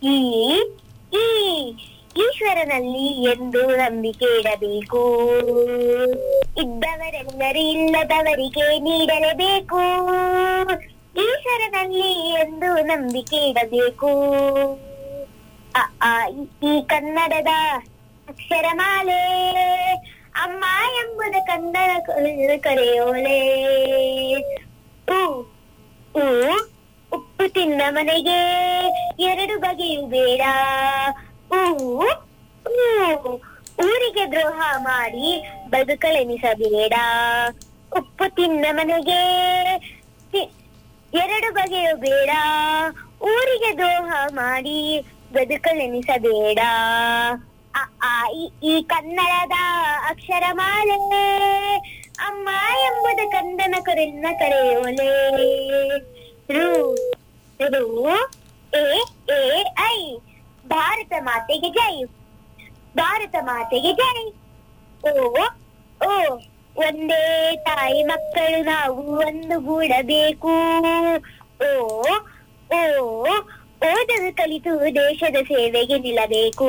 ಈ ಈ ಈಶ್ವರನಲ್ಲಿ ಎಂದು ನಂಬಿಕೆ ಇಡಬೇಕು ಇದ್ದವರೆಲ್ಲರೂ ಇಲ್ಲದವರಿಗೆ ನೀಡಲೇಬೇಕು ಈಶ್ವರನಲ್ಲಿ ಎಂದು ನಂಬಿಕೆ ಇಡಬೇಕು ಅ, ಆ, ಇ, ಈ ಕನ್ನಡದ ಅಕ್ಷರಮಾಲೆ ಅಮ್ಮ ಎಂಬುದ ಕನ್ನಡ ಕ- ಕರೆಯೋಲೆ ಉ ಉ ಉಪ್ಪು ತಿನ್ನ ಮನೆಗೆ ಎರಡು ಬಗೆಯು ಬೇಡ ಊ ಊ, ಊರಿಗೆ ದ್ರೋಹ ಮಾಡಿ ಬದುಕಲೆನಿಸಬೇಡ ಉಪ್ಪು ತಿನ್ನ ಮನೆಗೆ ತಿ- ಎರಡು ಬಗೆಯು ಬೇಡ ಊರಿಗೆ ದ್ರೋಹ ಮಾಡಿ ಬದುಕಲೆನಿಸಬೇಡ ಅ, ಆ, ಇ, ಈ ಕನ್ನಡದ ಅಕ್ಷರಮಾಲೆ ಅಮ್ಮ ಎಂಬುದ ಕಂದನ ಕರೆನ್ನ ಕರೆಯೋಲೆ ರು ರು ಎ ಎ ಐ ಭಾರತ ಮಾತೆಗೆ ಜೈ ಭಾರತ ಮಾತೆಗೆ ಜೈ ಓ ಓ ಒಂದೇ ತಾಯಿ ಮಕ್ಕಳು ನಾವು ಒಂದು ಗೂಡಬೇಕು ಓ ಓ ಓದಲು ಕಲಿತು ದೇಶದ ಸೇವೆಗೆ ನಿಲ್ಲಬೇಕು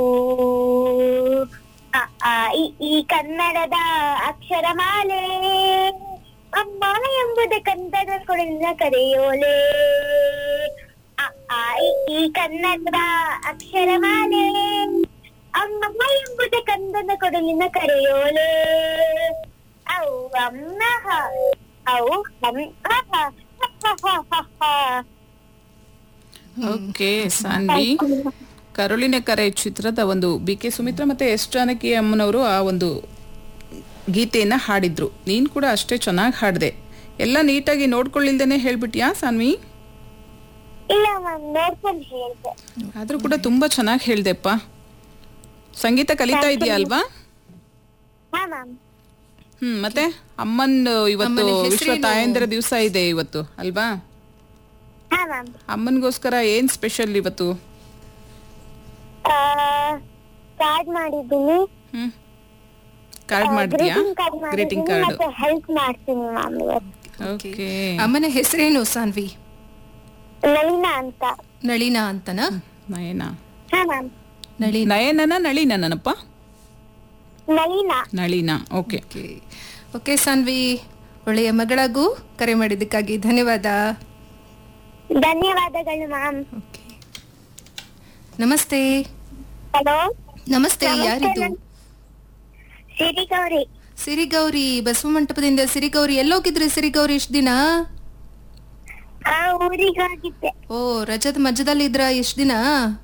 ಅ, ಆ, ಇ, ಈ ಕನ್ನಡದ ಅಕ್ಷರಮಾಲೆ ಅಮ್ಮ ಎಂಬುದ ಕಂದನ ಕೊಡಲಿನ ಕರೆಯೋಲೆ ಅ, ಆ, ಇ, ಈ ಕನ್ನಡದ ಅಕ್ಷರಮಾಲೆ ಅಮ್ಮ ಎಂಬುದ ಕಂದನ ಕೊಡಲಿನ ಕರೆಯೋಲೆ ಔ ಅಮ್ಮ ಔ ಅಮ್ಮ ಓಕೆ ಸಾನ್ವಿ ಕರುಳಿನ ಕರೆ ಚಿತ್ರದ ಒಂದು ಬಿ ಕೆ ಸುಮಿತ್ರಾ ಮತ್ತೆ ಎಸ್ ಜಾನಕಿ ಅಮ್ಮನವರು ಆ ಒಂದು ಗೀತೆಯನ್ನ ಹಾಡಿದ್ರು ನೀನ್ ಕೂಡ ಅಷ್ಟೇ ಚೆನ್ನಾಗಿ ಹಾಡ್ದೆ ಎಲ್ಲ ನೀಟಾಗಿ ನೋಡ್ಕೊಳ್ಳಿಲ್ದೇನೆ ಹೇಳ್ಬಿಟ್ಯಾ ಸಾನ್ವಿ ಇಲ್ಲ ಮ್ಯಾಮ್ ನೋಡ್ಕೊಂಡು ಹೇಳ್ದೆ ಆದ್ರೂ ಕೂಡ ತುಂಬಾ ಚೆನ್ನಾಗಿ ಹೇಳ್ದೆಪ್ಪ ಸಂಗೀತ ಕಲಿತಾ ಇದೆಯಾ ಅಲ್ವಾ ಹಾ ಮ್ಯಾಮ್ ಹ್ಮ್ ಮತ್ತೆ ಅಮ್ಮನ್ ಇವತ್ತು ಅಮ್ಮನ ವಿಶ್ವ ಹೆಸ್ರೇನು? ತಾಯಂದಿರ ದಿವಸ ಇದೆ ಇವತ್ತು ಅಲ್ವಾ ಹಾ ಮ್ಯಾಮ್ ಅಮ್ಮನಿಗೋಸ್ಕರ ಏನ್ ಸ್ಪೆಷಲ್ ಇವತ್ತು ಕಾರ್ಡ್ ಮಾಡಿದ್ದೀನಿ ಹ್ಮ್ ಕಾರ್ಡ್ ಮಾಡ್ತೀಯಾ ಗ್ರೀಟಿಂಗ್ ಕಾರ್ಡ್ ಗ್ರೀಟಿಂಗ್ ಮಾಡಿದ್ದೀನಿ ಕಾರ್ಡ್ ಮತ್ತೆ ಹೆಲ್ಪ್ ಮಾಡ್ತೀನಿ ಮ್ಯಾಮ್ ಇವತ್ತು ಓಕೆ ಅಮ್ಮನ ಹೆಸರೇನು ಸಾನ್ವಿ ನಳಿನಾ ಅಂತ ನಳಿನಾ ಅಂತನಾ ನಯನ ಹಾ ಮ್ಯಾಮ್ ನಳಿನ ನಯನನ ನಳಿನನಪ್ಪ Nalina Nalina okay okay okay Sanvi ಒಳ್ಳೆಯ ಮಗಳಾಗೂ ಕರೆ ಮಾಡಿದ್ದಕ್ಕಾಗಿ ಧನ್ಯವಾದ ಧನ್ಯವಾದಗಳು ಮ್ಯಾಮ್ ಓಕೆ ನಮಸ್ತೆ ಹಲೋ ನಮಸ್ತೆ ನಮಸ್ತೆ ಯಾರಿದು ನನ್- ಸಿರಿಗೌರಿ ಸಿರಿಗೌರಿ ಬಸವ ಮಂಟಪದಿಂದ ಸಿರಿಗೌರಿ ಎಲ್ಲೋಗಿದ್ರಿ ಸಿರಿಗೌರಿ ಇಷ್ಟ ದಿನ ಆ ಊರಿಗೆ ಹೋಗಿದ್ದೆ ಓ ರಜದ ಮಧ್ಯದಲ್ಲಿ ಇದ್ರ ಇಷ್ಟ ದಿನ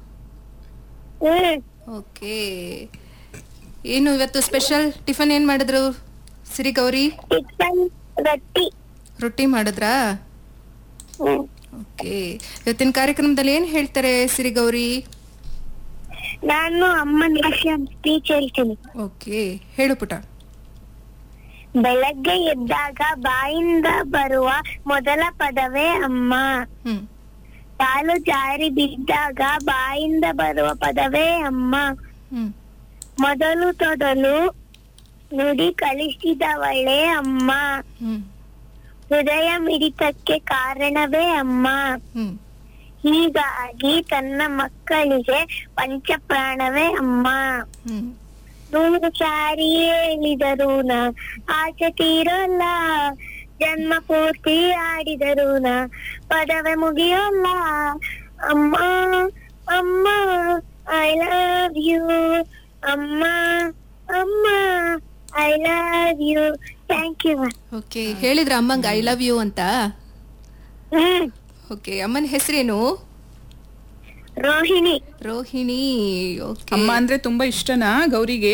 ಹ್ಮ್ ಓಕೆ ಏನು ಇವತ್ತು ಸ್ಪೆಷಲ್ ಟಿಫನ್ ಏನ್ ಮಾಡಿದ್ರು ಸಿರಿಗೌರಿ ಟಿಫನ್ ರೊಟ್ಟಿ ರೊಟ್ಟಿ ಮಾಡಿದ್ರಾ ಹ್ಮ್ ಓಕೆ ಇವತ್ತಿನ ಕಾರ್ಯಕ್ರಮದಲ್ಲಿ ಏನ್ ಹೇಳ್ತಾರೆ ಸಿರಿಗೌರಿ ನಾನು ಅಮ್ಮನ ವಿಷಯ ಸ್ಪೀಚ್ ಹೇಳ್ತೀನಿ ಓಕೆ ಹೇಳು ಪುಟ ಬೆಳಗ್ಗೆ ಎದ್ದಾಗ ಬಾಯಿಂದ ಬರುವ ಮೊದಲ ಪದವೇ ಅಮ್ಮ ಹ್ಮ್ ಕಾಲು ಜಾರಿ ಬಿದ್ದಾಗ ಬಾಯಿಂದ ಬರುವ ಪದವೇ ಅಮ್ಮ ಹ್ಮ್ ಮೊದಲು ತೊದಲು ನುಡಿ ಕಲಿಸಿದವಳೇ ಅಮ್ಮ ಹ್ಮ್ ಹೃದಯ ಮಿಡಿತಕ್ಕೆ ಕಾರಣವೇ ಅಮ್ಮ ಹ್ಮ್ ಹೀಗಾಗಿ ತನ್ನ ಮಕ್ಕಳಿಗೆ ಪಂಚಪ್ರಾಣವೇ ಅಮ್ಮ ಹ್ಮ್ ನೂರು ಸಾರಿ ಹೇಳಿದರೂನ ಆಚೆ ತೀರೋಲ್ಲ ಜನ್ಮ ಪೂರ್ತಿ ಆಡಿದರೂನ ಪದವೇ ಮುಗಿಯೋಲ್ಲ ಅಮ್ಮ ಅಮ್ಮ ಐ ಲವ್ ಯು ಅಮ್ಮ ಅಮ್ಮ I love you thank you okay ಹೇಳಿದ್ರ ಅಮ್ಮಂಗ ಐ ಲವ್ ಯು ಅಂತ ಹ್ಮ್ ಓಕೆ ಅಮ್ಮನ ಹೆಸರೇನು ರೋಹಿಣಿ ರೋಹಿಣಿ ಓಕೆ ಅಮ್ಮ ಅಂದ್ರೆ ತುಂಬಾ ಇಷ್ಟನಾ ಗೌರಿಗೆ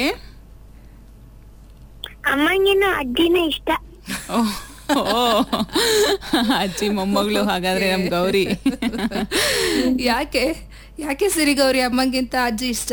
ಅಮ್ಮಂಗಿನ ಅಜ್ಜಿನ ಇಷ್ಟ ಓಹ್, ಓಹ್. ಅಜ್ಜಿ ಮೊಮ್ಮಗಳು ಹಾಗಾದ್ರೆ ನಮ್ ಗೌರಿ ಯಾಕೆ ಯಾಕೆ ಸಿರಿಗೌರಿ ಅಮ್ಮಂಗಿಂತ ಅಜ್ಜಿ ಇಷ್ಟ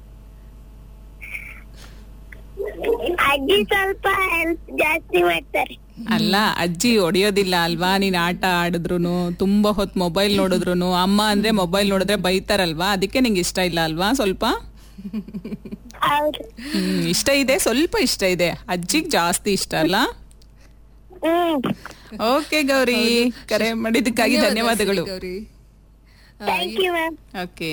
ಅಜ್ಜಿ ಸ್ವಲ್ಪ ಹೆಲ್ಪ್ ಜಾಸ್ತಿ ಮಾಡ್ತಾರೆ ಅಲ್ಲ ಅಜ್ಜಿ ಹೊಡಿಯೋದಿಲ್ಲ ಅಲ್ವಾ ನೀನ್ ಆಟ ಆಡಿದ್ರುನು ತುಂಬಾ ಹೊತ್ ಮೊಬೈಲ್ ನೋಡಿದ್ರುನು ಅಮ್ಮ ಅಂದ್ರೆ ಮೊಬೈಲ್ ನೋಡಿದ್ರೆ ಬೈತಾರಲ್ವಾ ಅದಕ್ಕೆ ನಿಂಗೆ ಇಷ್ಟ ಇಲ್ಲ ಅಲ್ವಾ ಸ್ವಲ್ಪ ಹೌದು ಹ್ಮ್ ಇಷ್ಟ ಇದೆ ಸ್ವಲ್ಪ ಇಷ್ಟ ಇದೆ ಅಜ್ಜಿಗ್ ಜಾಸ್ತಿ ಇಷ್ಟ ಅಲ್ಲ ಹ್ಮ್ ಓಕೆ ಗೌರಿ ಕರೆ ಮಾಡಿದ್ದಕ್ಕಾಗಿ ಧನ್ಯವಾದಗಳು Gauri thank you ma'am okay